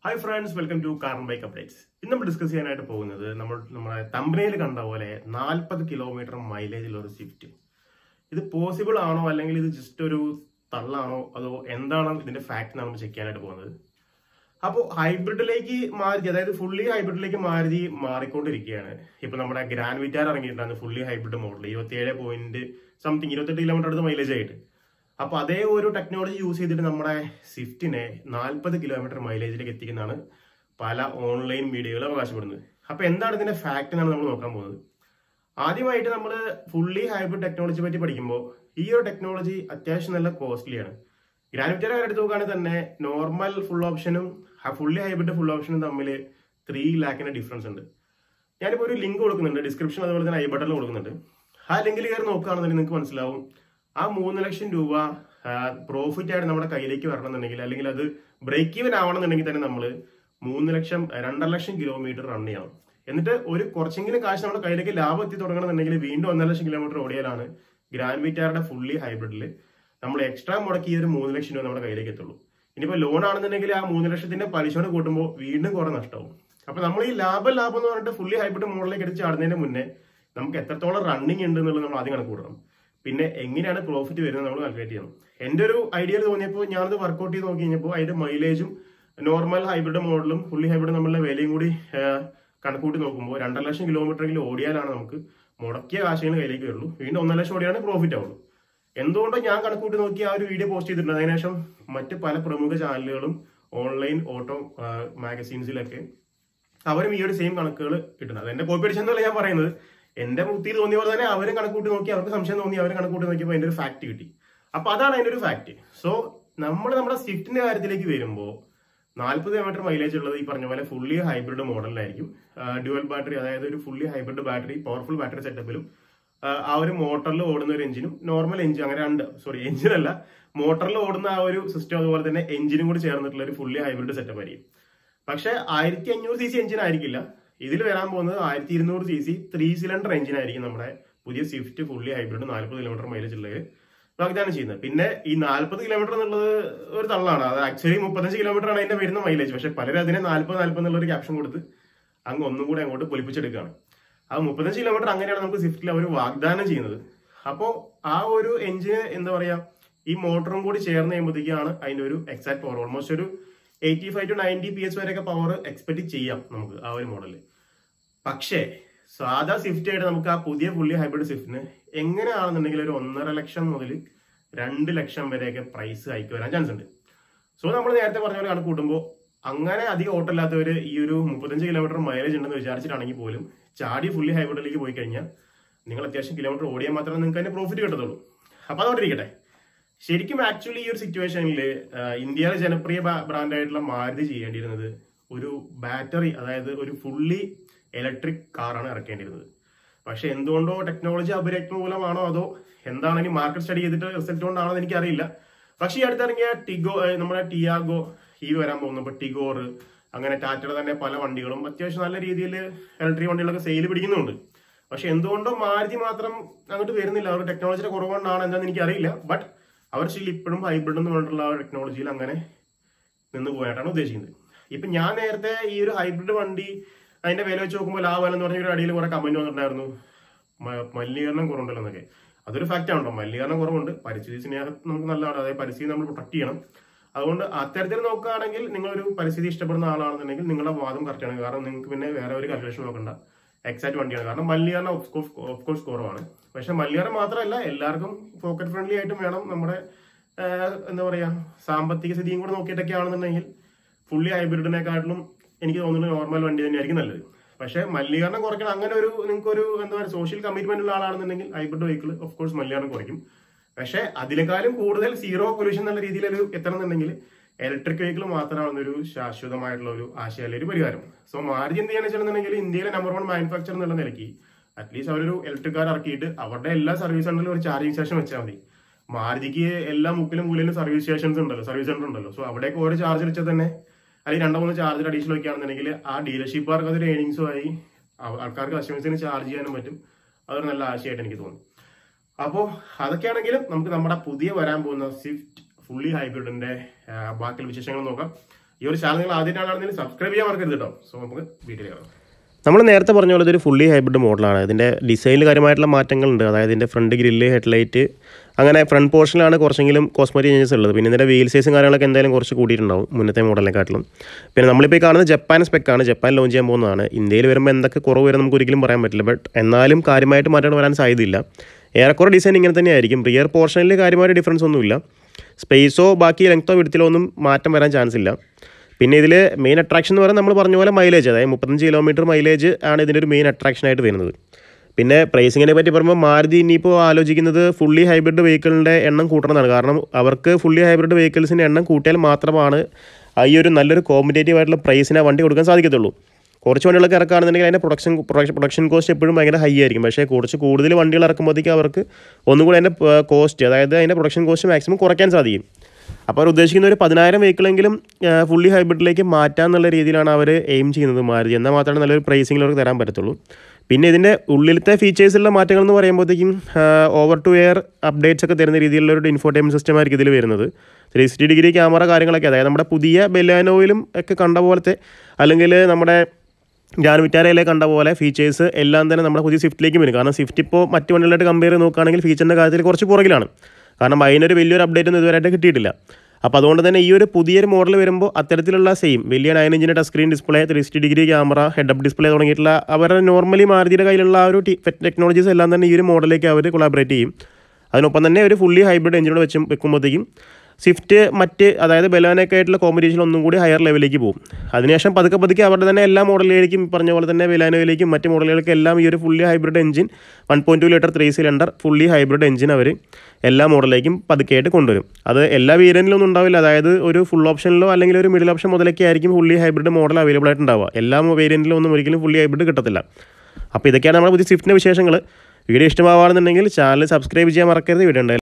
hi friends welcome to car bike updates ഇന്ന് നമ്മൾ discuss ചെയ്യാനായിട്ട് പോകുന്നത് നമ്മൾ നമ്മുടെ തമ്പനയിൽ കണ്ട പോലെ നാൽപ്പത് കിലോമീറ്റർ മൈലേജിലുള്ള ഒരു സ്വിഫ്റ്റ് ഇത് പോസിബിൾ ആണോ അല്ലെങ്കിൽ ഇത് ജസ്റ്റ് ഒരു തള്ളാണോ അതോ എന്താണ് ഇതിന്റെ ഫാക്ട് നമ്മൾ ചെക്ക് ചെയ്യാനായിട്ട് പോകുന്നത് അപ്പോൾ ഹൈബ്രിഡിലേക്ക് മാറി അതായത് ഫുള്ളി ഹൈബ്രിഡിലേക്ക് മാരുതി മാറിക്കൊണ്ടിരിക്കുകയാണ് ഇപ്പൊ നമ്മുടെ ഗ്രാൻഡ് വിറ്റാർ ഇറങ്ങിയിട്ടാണ് ഫുള്ളി ഹൈബ്രിഡ് മോഡൽ ഇരുപത്തിയേഴ് പോയിന്റ് സംതിങ് ഇരുപത്തെട്ട് കിലോമീറ്റർ അടുത്ത് മൈലേജ് ആയിട്ട് അപ്പൊ അതേ ഒരു ടെക്നോളജി യൂസ് ചെയ്തിട്ട് നമ്മുടെ സ്വിഫ്റ്റിനെ നാൽപ്പത് കിലോമീറ്റർ മൈലേജിലേക്ക് എത്തിക്കുന്നതാണ് പല ഓൺലൈൻ മീഡിയകൾ അവകാശപ്പെടുന്നത് അപ്പൊ എന്താണ് ഇതിന്റെ ഫാക്ട് എന്നാണ് നമ്മൾ നോക്കാൻ പോകുന്നത് ആദ്യമായിട്ട് നമ്മൾ ഫുള്ളി ഹൈബ്രിഡ് ടെക്നോളജി പറ്റി പഠിക്കുമ്പോൾ ഈ ഒരു ടെക്നോളജി അത്യാവശ്യം നല്ല കോസ്റ്റ്ലിയാണ് ഗ്രാനുറ്റർ എടുത്ത് നോക്കുകയാണെങ്കിൽ തന്നെ നോർമൽ ഫുൾ ഓപ്ഷനും ഫുള്ളി ഹൈബ്രിഡ് ഫുൾ ഓപ്ഷനും തമ്മിൽ ത്രീ ലാക്കിന്റെ ഡിഫറൻസ് ഉണ്ട് ഞാനിപ്പോൾ ഒരു ലിങ്ക് കൊടുക്കുന്നുണ്ട് ഡിസ്ക്രിപ്ഷൻ അതുപോലെ തന്നെ ഐ ബട്ടണിൽ കൊടുക്കുന്നുണ്ട് ആ ലിങ്കിൽ കയറി നോക്കുകയാണെന്നുണ്ടെങ്കിൽ നിങ്ങൾക്ക് മനസ്സിലാവും ആ മൂന്ന് ലക്ഷം രൂപ പ്രോഫിറ്റ് ആയിട്ട് നമ്മുടെ കയ്യിലേക്ക് വരണമെന്നുണ്ടെങ്കിൽ അല്ലെങ്കിൽ അത് ബ്രേക്ക് ഈവൻ ആവണമെന്നുണ്ടെങ്കിൽ തന്നെ നമ്മൾ മൂന്ന് ലക്ഷം രണ്ടര ലക്ഷം കിലോമീറ്റർ റൺ ചെയ്യണം എന്നിട്ട് ഒരു കുറച്ചെങ്കിലും കാശ് നമ്മുടെ കയ്യിലേക്ക് ലാഭം എത്തി തുടങ്ങണമെന്നുണ്ടെങ്കിൽ വീണ്ടും ഒന്നര ലക്ഷം കിലോമീറ്റർ ഓടിയാലാണ് ഗ്രാൻഡ് വിറ്റാറുടെ ഫുള്ളി ഹൈബ്രിഡിൽ നമ്മൾ എക്സ്ട്രാ മുടക്കി ഈ ഒരു മൂന്ന് ലക്ഷം രൂപ നമ്മുടെ കയ്യിലേക്ക് എത്തുള്ളൂ ഇനിയിപ്പോൾ ലോൺ ആണെന്നുണ്ടെങ്കിൽ ആ മൂന്ന് ലക്ഷത്തിന്റെ പലിശയോട് കൂട്ടുമ്പോൾ വീണ്ടും കുറെ നഷ്ടവും അപ്പൊ നമ്മൾ ഈ ലാഭം ലാഭം എന്ന് പറഞ്ഞിട്ട് ഫുള്ളി ഹൈബ്രിഡ് മോഡലിലേക്ക് എടുത്ത് ചാടുന്നതിന് മുന്നേ നമുക്ക് എത്രത്തോളം റണ്ണിങ് ഉണ്ട് എന്നുള്ളത് നമ്മൾ ആദ്യം കണക്ക് കൂട്ടണം പിന്നെ എങ്ങനെയാണ് പ്രോഫിറ്റ് വരുന്നത് നമ്മൾ കാൽക്കുലേറ്റ് ചെയ്യണം എന്റെ ഒരു ഐഡിയയിൽ തോന്നിയപ്പോൾ ഞാനത് വർക്ക്ഔട്ട് ചെയ്ത് നോക്കി കഴിഞ്ഞപ്പോൾ അതിന്റെ മൈലേജും നോർമൽ ഹൈബ്രിഡ് മോഡലും ഫുള്ളി ഹൈബ്രിഡ് നമ്മളുടെ വിലയും കൂടി കണക്കൂട്ടി നോക്കുമ്പോൾ രണ്ടര ലക്ഷം കിലോമീറ്ററെങ്കിലും ഓടിയാലാണ് നമുക്ക് മുടക്കിയ കാശുകൾ കയ്യിലേക്ക് വരുള്ളൂ വീണ്ടും ഒന്നര ലക്ഷം ഓടിയാണ് പ്രോഫിറ്റ് ആവുള്ളൂ എന്തുകൊണ്ടോ ഞാൻ കണക്കൂട്ടി നോക്കി ആ ഒരു വീഡിയോ പോസ്റ്റ് ചെയ്തിട്ടുണ്ട് അതിനുശേഷം മറ്റ് പല പ്രമുഖ ചാനലുകളും ഓൺലൈൻ ഓട്ടോ മാഗസീൻസിലൊക്കെ അവരും ഈ ഒരു സെയിം കണക്കുകൾ ഇടുന്നത് അതെന്റെ കോപ്പി അടിച്ചെന്നല്ല ഞാൻ പറയുന്നത് എന്റെ ബുദ്ധിയിൽ തോന്നിയ പോലെ തന്നെ അവരും കണക്കൂട്ടി നോക്കി അവർക്ക് സംശയം തോന്നി അവരും കണക്കൂട്ടി നോക്കിയപ്പോൾ അതിന്റെ ഒരു ഫാക്ട് കിട്ടി അപ്പൊ അതാണ് അതിന്റെ ഒരു ഫാക്ട് സോ നമ്മൾ നമ്മുടെ സ്വിഫ്റ്റിന്റെ കാര്യത്തിലേക്ക് വരുമ്പോൾ നാൽപ്പത് കിലോമീറ്റർ മൈലേജ് ഉള്ളത് ഈ പറഞ്ഞ പോലെ ഫുള്ളി ഹൈബ്രിഡ് മോഡലിലായിരിക്കും ഡ്യുവൽ ബാറ്ററി അതായത് ഒരു fully hybrid battery powerful battery സെറ്റപ്പിലും ആ ഒരു മോട്ടറിൽ ഓടുന്ന ഒരു എഞ്ചിനും നോർമൽ എഞ്ചിൻ അങ്ങനെ രണ്ട് സോറി എഞ്ചിൻ അല്ല മോട്ടറിൽ ഓടുന്ന ആ ഒരു സിസ്റ്റം അതുപോലെ തന്നെ എഞ്ചിനും കൂടി ചേർന്നിട്ടുള്ള ഒരു ഫുള്ളി ഹൈബ്രിഡ് സെറ്റപ്പ് ആയിരിക്കും പക്ഷെ ആയിരത്തി അഞ്ഞൂറ് സി സി എഞ്ചിൻ ആയിരിക്കില്ല ഇതിൽ വരാൻ പോകുന്നത് ആയിരത്തി ഇരുന്നൂറ് C C three cylinder engine ആയിരിക്കും നമ്മുടെ പുതിയ സ്വിഫ്റ്റ് ഫുള്ളി ഹൈബ്രിഡ് നാൽപ്പത് കിലോമീറ്റർ മൈലേജ് ഉള്ളത് വാഗ്ദാനം ചെയ്യുന്നത് പിന്നെ ഈ നാൽപ്പത് കിലോമീറ്റർ എന്നുള്ളത് ഒരു തള്ളാണ് അത് ആക്ച്വലി മുപ്പത്തഞ്ച് കിലോമീറ്റർ ആണ് അതിന്റെ വരുന്ന മൈലേജ് പക്ഷെ പലരും അതിനെ നാൽപ്പത് നാൽപ്പത് എന്നുള്ള ഒരു ക്യാപ്ഷൻ കൊടുത്ത് അങ്ങ് ഒന്നും കൂടി അങ്ങോട്ട് പൊലിപ്പിച്ചെടുക്കുകയാണ് ആ മുപ്പത്തഞ്ച് കിലോമീറ്റർ അങ്ങനെയാണ് നമുക്ക് സ്വിഫ്റ്റിൽ അവർ വാഗ്ദാനം ചെയ്യുന്നത് അപ്പോൾ ആ ഒരു എഞ്ചിന് എന്താ പറയാ ഈ മോട്ടറും കൂടി ചേർന്ന് കഴിയുമ്പോഴത്തേക്കാണ് അതിന്റെ ഒരു എക്സാക്ട് പവർ ഓൾമോസ്റ്റ് ഒരു eighty five to ninety P S വരെയൊക്കെ പവർ എക്സ്പെക്ട് ചെയ്യാം നമുക്ക് ആ ഒരു മോഡലിൽ പക്ഷേ സാധാ സ്വിഫ്റ്റ് ആയിട്ട് നമുക്ക് ആ പുതിയ ഫുള്ളി ഹൈബ്രിഡ് സ്വിഫ്റ്റിന് എങ്ങനെയാണെന്നുണ്ടെങ്കിൽ ഒരു ഒന്നര ലക്ഷം മുതൽ രണ്ട് ലക്ഷം വരെയൊക്കെ പ്രൈസ് ഹൈക്ക് വരാൻ ചാൻസ് ഉണ്ട് സോ നമ്മൾ നേരത്തെ പറഞ്ഞ പോലെ കണക്ക് കൂട്ടുമ്പോൾ അങ്ങനെ അധികം ഓട്ടമില്ലാത്തവർ ഈ ഒരു മുപ്പത്തഞ്ച് കിലോമീറ്റർ മൈലേജ് ഉണ്ടെന്ന് വിചാരിച്ചിട്ടാണെങ്കിൽ പോലും ചാടി ഫുള്ളി ഹൈബ്രിഡിലേക്ക് പോയി കഴിഞ്ഞാൽ നിങ്ങൾ അത്യാവശ്യം കിലോമീറ്റർ ഓടിയാൽ മാത്രമേ നിങ്ങൾക്ക് അതിന്റെ പ്രോഫിറ്റ് കിട്ടത്തുള്ളൂ അപ്പൊ അതോടെ ഇരിക്കട്ടെ ശരിക്കും ആക്ച്വലി ഈ ഒരു സിറ്റുവേഷനിൽ ഇന്ത്യയിലെ ജനപ്രിയ ബ്രാൻഡായിട്ടുള്ള മാരുതി ചെയ്യേണ്ടിയിരുന്നത് ഒരു ബാറ്ററി അതായത് ഒരു ഫുള്ളി ഇലക്ട്രിക് കാറാണ് ഇറക്കേണ്ടിയിരുന്നത് പക്ഷെ എന്തുകൊണ്ടോ ടെക്നോളജി അപര്യാപ്തം മൂലമാണോ അതോ എന്താണ് ഇനി മാർക്കറ്റ് സ്റ്റഡി ചെയ്തിട്ട് റിസൾട്ട് കൊണ്ടാണോ എന്ന് എനിക്കറിയില്ല പക്ഷെ ഈ അടുത്തിറങ്ങിയ ടിഗോ നമ്മുടെ ടിയാഗോ ഈ വരാൻ പോകുന്നു ഇപ്പൊ ടിഗോർ അങ്ങനെ ടാറ്റയുടെ തന്നെ പല വണ്ടികളും അത്യാവശ്യം നല്ല രീതിയിൽ ഇലക്ട്രിക് വണ്ടികളൊക്കെ സെയിൽ പിടിക്കുന്നുണ്ട് പക്ഷെ എന്തുകൊണ്ടോ മാരുതി മാത്രം അങ്ങോട്ട് വരുന്നില്ല അവർ ടെക്നോളജിയുടെ കുറവുകൊണ്ടാണ് എന്താണെന്ന് എനിക്കറിയില്ല ബട്ട് അവർ സ്റ്റിൽ ഇപ്പോഴും ഹൈബ്രിഡ് എന്ന് പറഞ്ഞിട്ടുള്ള ആ ടെക്നോളജിയിൽ അങ്ങനെ നിന്ന് പോയിട്ടാണ് ഉദ്ദേശിക്കുന്നത് ഇപ്പൊ ഞാൻ നേരത്തെ ഈ ഒരു ഹൈബ്രിഡ് വണ്ടി അതിന്റെ വില വെച്ച് നോക്കുമ്പോൾ ലാഭം എന്ന് പറഞ്ഞ ഒരു അടിയിൽ കുറെ കമന്റ് വന്നിട്ടുണ്ടായിരുന്നു മലിനീകരണം കുറവുണ്ടല്ലോ എന്നൊക്കെ അതൊരു ഫാക്റ്റ് ആണല്ലോ മലിനീകരണം കുറവുണ്ട് പരിസ്ഥിതി സ്നേഹം നമുക്ക് നല്ലതാണ് അതായത് പരിസ്ഥിതി നമ്മൾ പ്രൊട്ടക്ട് ചെയ്യണം അതുകൊണ്ട് അത്തരത്തിൽ നോക്കുകയാണെങ്കിൽ നിങ്ങളൊരു പരിസ്ഥിതി ഇഷ്ടപ്പെടുന്ന ആളാണെന്നുണ്ടെങ്കിൽ നിങ്ങളുടെ വാദം കറക്റ്റ് ആണ് കാരണം നിങ്ങൾക്ക് പിന്നെ വേറെ ഒരു കാൽക്കുലേഷൻ നോക്കണ്ട എക്സാക്ട് വണ്ടിയാണ് കാരണം മലിനീകരണം ഓഫ് കോഴ്സ് കുറവാണ് പക്ഷെ മലിനീകരണം മാത്രമല്ല എല്ലാവർക്കും പോക്കറ്റ് ഫ്രണ്ട്ലി ആയിട്ടും വേണം നമ്മുടെ എന്താ പറയാ സാമ്പത്തിക സ്ഥിതിയും കൂടെ നോക്കിയിട്ടൊക്കെ ആണെന്നുണ്ടെങ്കിൽ ഫുള്ളി ഹൈബ്രിഡിനെക്കാട്ടിലും എനിക്ക് തോന്നുന്നു നോർമൽ വണ്ടി തന്നെയായിരിക്കും നല്ലത് പക്ഷെ മലിനീകരണം കുറയ്ക്കണം അങ്ങനെ ഒരു നിങ്ങൾക്ക് ഒരു എന്താ പറയുക സോഷ്യൽ കമ്മിറ്റ്മെന്റ് ഉള്ള ആളാണെന്നുണ്ടെങ്കിൽ ഹൈബ്രിഡ് വെഹിക്കിൾ ഓഫ് കോഴ്സ് മലിനീകരണം കുറയ്ക്കും പക്ഷെ അതിനേക്കാളും കൂടുതൽ സീറോ പൊല്യൂഷൻ എന്നുള്ള രീതിയിൽ ഒരു എത്തണമെന്നുണ്ടെങ്കിൽ ഇലക്ട്രിക് വെഹിക്കിൾ മാത്രമാണ് ഒരു ശാശ്വതമായിട്ടുള്ള ഒരു ആശയം ഒരു പരിഹാരം സോ മാരുതി എന്ത് ചെയ്യാന്ന് വെച്ചിട്ടുണ്ടെങ്കിൽ ഇന്ത്യയിലെ നമ്പർ വൺ മാനുഫാക്ചർ എന്നുള്ള നിലയ്ക്ക് അറ്റ്ലീസ്റ്റ് അവരൊരു ഇലക്ട്രിക് കാർ ഇറക്കിയിട്ട് അവരുടെ എല്ലാ സർവീസ് സെന്ററിലും ഒരു ചാർജിങ് സ്റ്റേഷൻ വെച്ചാൽ മതി മാരുതിക്ക് എല്ലാ മുക്കിലും മൂലയിലും സർവീസ് സ്റ്റേഷൻസ് ഉണ്ടല്ലോ സർവീസ് സെന്റർ ഉണ്ടല്ലോ സോ അവിടേക്ക് ഓരോ ചാർജ് വെച്ചാൽ തന്നെ അല്ലെങ്കിൽ രണ്ടോ മൂന്നോ ചാർജർ അഡീഷണൽ വയ്ക്കുകയാണെന്നുണ്ടെങ്കിൽ ആ ഡീലർഷിപ്പുകാർക്ക് അതൊരു ഏണിങ്സും ആയി ആൾക്കാർക്ക് കസ്റ്റമേഴ്സിന് ചാർജ് ചെയ്യാനും പറ്റും അതൊരു നല്ല ആശയമായിട്ട് എനിക്ക് തോന്നുന്നു അപ്പോൾ അതൊക്കെയാണെങ്കിലും നമുക്ക് നമ്മുടെ പുതിയ വരാൻ പോകുന്ന സ്വിഫ്റ്റ് ഫുള്ളി ഹൈബ്രിഡിന്റെ ബാക്കി വിശേഷങ്ങൾ നോക്കാം ഈ ഒരു ചാനൽ നിങ്ങൾ ആദ്യമായിട്ടാണെന്നുണ്ടെങ്കിൽ സബ്സ്ക്രൈബ് ചെയ്യാൻ മറക്കരുത് കേട്ടോ സോ നമുക്ക് വീഡിയോ കാണാം നമ്മൾ നേരത്തെ പറഞ്ഞ പോലെ ഇതൊരു ഫുള്ളി ഹൈബ്രിഡ് മോഡലാണ് ഇതിൻ്റെ ഡിസൈനിൽ കാര്യമായിട്ടുള്ള മാറ്റങ്ങളുണ്ട് അതായത് ഇതിൻ്റെ ഫ്രണ്ട് ഗ്രില്ല് ഹെഡ്ലൈറ്റ് അങ്ങനെ ഫ്രണ്ട് പോർഷനിലാണ് കുറച്ചെങ്കിലും കോസ്മെറ്റിക് ചേഞ്ചസ് ഉള്ളത് പിന്നെ ഇതിൻ്റെ വീൽ സൈസും കാര്യങ്ങളൊക്കെ എന്തായാലും കുറച്ച് കൂടിയിട്ടുണ്ടാവും മുന്നത്തെ മോഡലിനെക്കാട്ടിലും പിന്നെ നമ്മളിപ്പോൾ ഈ കാണുന്നത് ജപ്പാൻ സ്പെക്കാണ് ജപ്പാൻ ലോഞ്ച് ചെയ്യാൻ പോകുന്നതാണ് ഇന്ത്യയിൽ വരുമ്പോൾ എന്തൊക്കെ കുറവ് വരും നമുക്ക് ഒരിക്കലും പറയാൻ പറ്റില്ല ബട്ട് എന്നാലും കാര്യമായിട്ട് മാറ്റങ്ങൾ വരാൻ സാധ്യതയില്ല ഏറെക്കുറെ ഡിസൈൻ ഇങ്ങനെ തന്നെയായിരിക്കും റിയർ പോർഷനിൽ കാര്യമായിട്ട് ഡിഫറൻസ് ഒന്നുമില്ല സ്പേസോ ബാക്കി ലെങ്ത്തോ വിടത്തിലോ ഒന്നും മാറ്റം വരാൻ ചാൻസ് ഇല്ല പിന്നെ ഇതിൽ മെയിൻ അട്രാക്ഷൻ എന്ന് പറയുന്നത് നമ്മൾ പറഞ്ഞ പോലെ മൈലേജ് അതായത് മുപ്പത്തഞ്ച് കിലോമീറ്റർ മൈലേജ് ആണ് ഇതിൻ്റെ ഒരു മെയിൻ അട്രാക്ഷൻ ആയിട്ട് വരുന്നത് പിന്നെ പ്രൈസിങ്ങിനെ പറ്റി പറയുമ്പോൾ മാരുതി ഇനിയിപ്പോൾ ആലോചിക്കുന്നത് ഫുള്ളി ഹൈബ്രിഡ് വെഹിക്കിളിൻ്റെ എണ്ണം കൂട്ടണമെന്നാണ് കാരണം അവർക്ക് ഫുള്ളി ഹൈബ്രിഡ് വെഹിക്കിൾസിൻ്റെ എണ്ണം കൂട്ടിയാൽ മാത്രമാണ് ആ ഈ ഒരു നല്ലൊരു കോമ്പറ്റേറ്റീവ് ആയിട്ടുള്ള പ്രൈസിന് ആ വണ്ടി കൊടുക്കാൻ സാധിക്കത്തുള്ളൂ കുറച്ച് വണ്ടികളൊക്കെ ഇറക്കുകയാണെന്നുണ്ടെങ്കിൽ അതിൻ്റെ പ്രൊഡക്ഷൻ പ്രൊഡക്ഷൻ കോസ്റ്റ് എപ്പോഴും ഭയങ്കര ഹൈ ആയിരിക്കും പക്ഷേ കുറച്ച് കൂടുതൽ വണ്ടികൾ ഇറക്കുമ്പോഴത്തേക്ക് അവർക്ക് ഒന്നും കൂടി അതിൻ്റെ കോസ്റ്റ് അതായത് അതിൻ്റെ പ്രൊഡക്ഷൻ കോസ്റ്റ് മാക്സിമം കുറയ്ക്കാൻ സാധിക്കും അപ്പോൾ അവർ ഉദ്ദേശിക്കുന്ന ഒരു പതിനായിരം വെഹിക്കിളെങ്കിലും ഫുള്ളി ഹൈബ്രിഡിലേക്ക് മാറ്റാം എന്നുള്ള രീതിയിലാണ് അവർ എയിം ചെയ്യുന്നത് മാരുതി എന്നാൽ മാത്രമേ നല്ലൊരു പ്രൈസിങ്ങിൽ അവർക്ക് തരാൻ പറ്റത്തുള്ളൂ പിന്നെ ഇതിൻ്റെ ഉള്ളിലത്തെ ഫീച്ചേഴ്സിലുള്ള മാറ്റങ്ങൾ എന്ന് പറയുമ്പോഴത്തേക്കും ഓവർ ടു എയർ അപ്ഡേറ്റ്സ് ഒക്കെ തരുന്ന രീതിയിലുള്ള ഒരു ഇൻഫോർടൈൻമെൻറ്റ് സിസ്റ്റം ആയിരിക്കും ഇതിൽ വരുന്നത് ത്രീ സിക്സ്റ്റി ഡിഗ്രി ക്യാമറ കാര്യങ്ങളൊക്കെ അതായത് നമ്മുടെ പുതിയ ബെലാനോയിലും ഒക്കെ കണ്ട പോലത്തെ അല്ലെങ്കിൽ നമ്മുടെ ഞാൻ വിറ്റാരയിലെ കണ്ട പോലെ ഫീച്ചേഴ്സ് എല്ലാം തന്നെ നമ്മുടെ പുതിയ സ്വിഫ്റ്റിലേക്ക് വരും കാരണം സ്വിഫ്റ്റ് ഇപ്പോൾ മറ്റ് വണ്ടികളായിട്ട് കമ്പയർ ചെയ്ത് നോക്കുകയാണെങ്കിൽ ഫീച്ചറിൻ്റെ കാര്യത്തിൽ കുറച്ച് പുറകിലാണ് കാരണം അതിനൊരു വലിയൊരു അപ്ഡേറ്റ് ഒന്നും ഇതുവരെയായിട്ട് കിട്ടിയിട്ടില്ല അപ്പോൾ അതുകൊണ്ട് തന്നെ ഈ ഒരു പുതിയൊരു മോഡൽ വരുമ്പോൾ അത്തരത്തിലുള്ള സെയിം വലിയ നയൻ ഇഞ്ചിൻ്റെ touch screen display three sixty degree camera head up display തുടങ്ങിയിട്ടുള്ള അവരുടെ നോർമലി മാരുതിയുടെ കയ്യിലുള്ള ആ ഒരു ടെക്നോളജീസ് എല്ലാം തന്നെ ഈ ഒരു മോഡലിലേക്ക് അവർ കൊളാബറേറ്റ് ചെയ്യും അതിനൊപ്പം തന്നെ ഒരു ഫുള്ളി ഹൈബ്രിഡ് എഞ്ചിനോട് വെച്ച് വെക്കുമ്പോഴത്തേക്കും സ്വിഫ്റ്റ് മറ്റ് അതായത് ബെലാനൊക്കെ ആയിട്ടുള്ള കോമ്പറ്റീഷൻ ഒന്നും കൂടി ഹയർ ലെവലിലേക്ക് പോകും അതിനുശേഷം പതുക്കെ പതുക്കെ അവരുടെ തന്നെ എല്ലാ മോഡലിലേക്കും പറഞ്ഞ പോലെ തന്നെ ബെലാനോയിലേക്കും മറ്റ് മോഡലുകൾക്കും എല്ലാം ഈ ഒരു fully hybrid engine one point two litre three cylinder fully hybrid engine അവർ എല്ലാ മോഡലിലേക്കും പതുക്കെയായിട്ട് കൊണ്ടുവരും അത് എല്ലാ വേരിയൻറ്റിലൊന്നും ഉണ്ടാവില്ല അതായത് ഒരു ഫുൾ ഓപ്ഷനിലോ അല്ലെങ്കിൽ ഒരു മിഡിൽ ഓപ്ഷൻ മുതലൊക്കെ ആയിരിക്കും ഫുള്ളി ഹൈബ്രിഡ് മോഡൽ അവൈലബിൾ ആയിട്ട് ഉണ്ടാവുക എല്ലാ വേരിയൻറ്റിലും ഒന്നും ഒരിക്കലും ഫുള്ളി ഹൈബ്രിഡ് കിട്ടത്തില്ല അപ്പോൾ ഇതൊക്കെയാണ് നമ്മുടെ പുതിയ സ്വിഫ്റ്റിൻ്റെ വിശേഷങ്ങൾ വീഡിയോ ഇഷ്ടമാവുകയാണെന്നുണ്ടെങ്കിൽ ചാനൽ സബ്സ്ക്രൈബ് ചെയ്യാൻ മറക്കരുത് വീഡിയോ ഉണ്ടായാലും